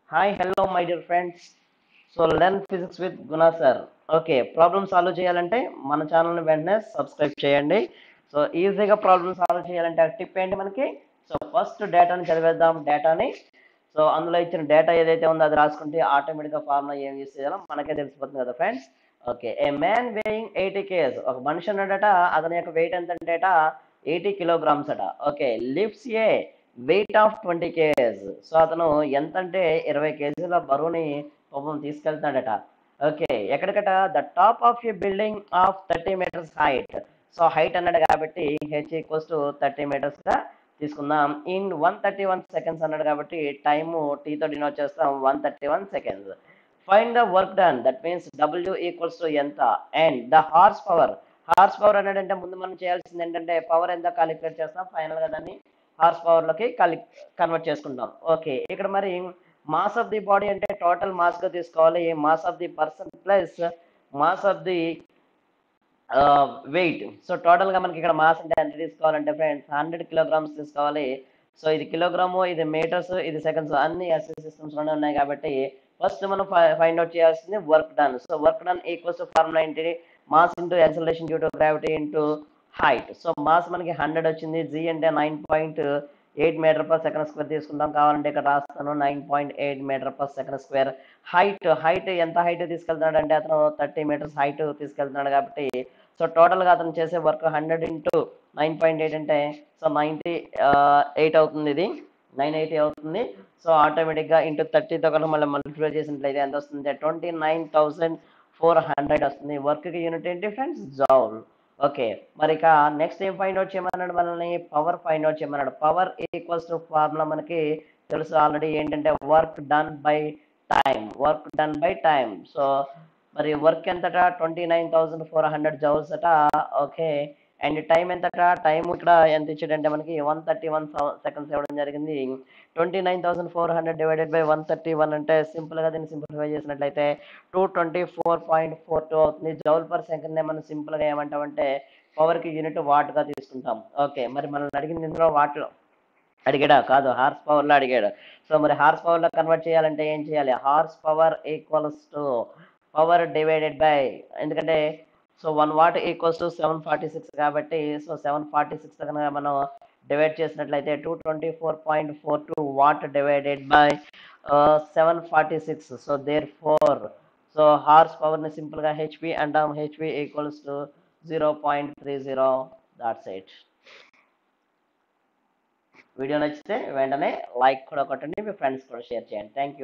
hi hello my dear friends so learn physics with Guna sir okay problem solve చేయాలంటే మన ఛానల్ని వెంటనే subscribe చేయండి సో ఈజీగా ప్రాబ్లమ్ సాల్వ్ చేయాలంటే ఆ టిప్ ఏంటి మనకి సో ఫస్ట్ డేటాని చదివేద్దాం డేటాని సో అందులో ఇచ్చిన డేటా ఏదైతే ఉందో అది రాసుకుంటే ఆటోమేటిక్గా ఫార్ములా ఏం యూస్ చేయాలో మనకే తెలిసిపోతుంది కదా friends okay a man weighing eighty kgs ఒక మనిషి ఉన్నాడట అతని యొక్క వెయిట్ ఎంత అంటేట ఎయిటీ కిలోగ్రామ్స్ అట okay lifts a weight of twenty kgs so అతను ఎంత అంటే ఇరవై కేజీల బరువుని పాపం తీసుకెళ్తాడట ఓకే ఎక్కడికట the top of a building of thirty metres height so height అన్నాడు కాబట్టి H equals to thirty metres గా తీసుకుందాం in one thirty one seconds అన్నాడు కాబట్టి టైము టీతో డినోట్ చేస్తాం one thirty one seconds find the work done that means W equals to ఎంత and the horse power horse power అన్నాడంటే ముందు మనం చేయాల్సింది ఏంటంటే పవర్ ఎంత క్యాలిక్యులేట్ చేస్తాం ఫైనల్ గా దాన్ని హార్స్ పవర్ లోకి కలి కన్వర్ట్ చేసుకుంటాం ఓకే ఇక్కడ మరి మాస్ ఆఫ్ ది బాడీ అంటే టోటల్ మాస్ గా తీసుకోవాలి mass of the person plus mass of the weight so total గా మనకి ఇక్కడ మాస్ అంటే ఎంత తీసుకోవాలంటే ఫ్రెండ్స్ హండ్రెడ్ కిలోగ్రామ్స్ తీసుకోవాలి సో ఇది కిలోగ్రాము ఇది మీటర్స్ ఇది సెకండ్స్ అన్ని ఎస్ఐ సిస్టమ్స్ లోనే ఉన్నాయి కాబట్టి ఫస్ట్ మనం ఫైండ్ అవుట్ చేయాల్సింది work done so work done equals to formula ఏంటి mass into acceleration due to gravity into height so mass మనకి హండ్రెడ్ వచ్చింది జీ అంటే nine point eight metre per second square తీసుకుంటాం కావాలంటే ఇక్కడ రాస్తాను nine point eight metre per second square height height ఎంత height తీసుకెళ్తున్నాడు అంటే అతను థర్టీ మీటర్స్ హైట్ తీసుకెళ్తున్నాడు కాబట్టి సో టోటల్గా అతను చేసే work hundred into nine point eight అంటే సో నైంటీ ఎయిట్ అవుతుంది ఇది నైన్ ఎయిటీ అవుతుంది సో ఆటోమేటిక్గా ఇంటూ థర్టీతో కనుక మళ్ళీ మల్టిప్లై చేసినట్లయితే ఎంత వస్తుంది twenty nine thousand four hundred వస్తుంది వర్క్కి యూనిట్ ఏంటి ఫ్రెండ్స్ జౌల్ ఓకే మరి ఇక నెక్స్ట్ ఏం ఫైండ్ అవుట్ చేయమన్నాడు మనల్ని పవర్ ఫైండ్ అవుట్ చేయమన్నాడు పవర్ ఈక్వల్స్ టు ఫార్ములా మనకి తెలుసు ఆల్రెడీ ఏంటంటే work done by time work done by time so మరి వర్క్ ఎంతట twenty nine thousand four hundred joules అట ఓకే అండ్ టైం ఎంతట టైం ఇక్కడ ఎంత ఇచ్చాడంటే మనకి వన్ థర్టీ వన్ సెకండ్స్ ఇవ్వడం జరిగింది twenty nine thousand four hundred divided by one thirty one అంటే సింపుల్గా దీన్ని సింప్లిఫై చేసినట్లయితే two twenty four point four two అవుతుంది జౌల్ పర్ సెకండ్ మనం సింపుల్గా ఏమంటామంటే పవర్కి యూనిట్ వాట్గా తీసుకుంటాం ఓకే మరి మనల్ని అడిగింది ఇందులో వాట్ అడిగాడా కాదు హార్స్ పవర్లో అడిగాడు సో మరి హార్స్ పవర్లో కన్వర్ట్ చేయాలంటే ఏం చేయాలి horse power equals to power divided by ఎందుకంటే so one watt equals to seven forty six కాబట్టి సో సెవెన్ ఫార్టీ సిక్స్ కనుక మనం డివైడ్ చేసినట్లయితే two twenty four point four two watt divided by seven forty six so there four so horse పవర్ని సింపుల్గా HP అంటాం HP equals to zero point three zero that's eight video నచ్చితే వెంటనే like కూడా కొట్టండి మీ ఫ్రెండ్స్ కూడా షేర్ చేయండి థ్యాంక్ యూ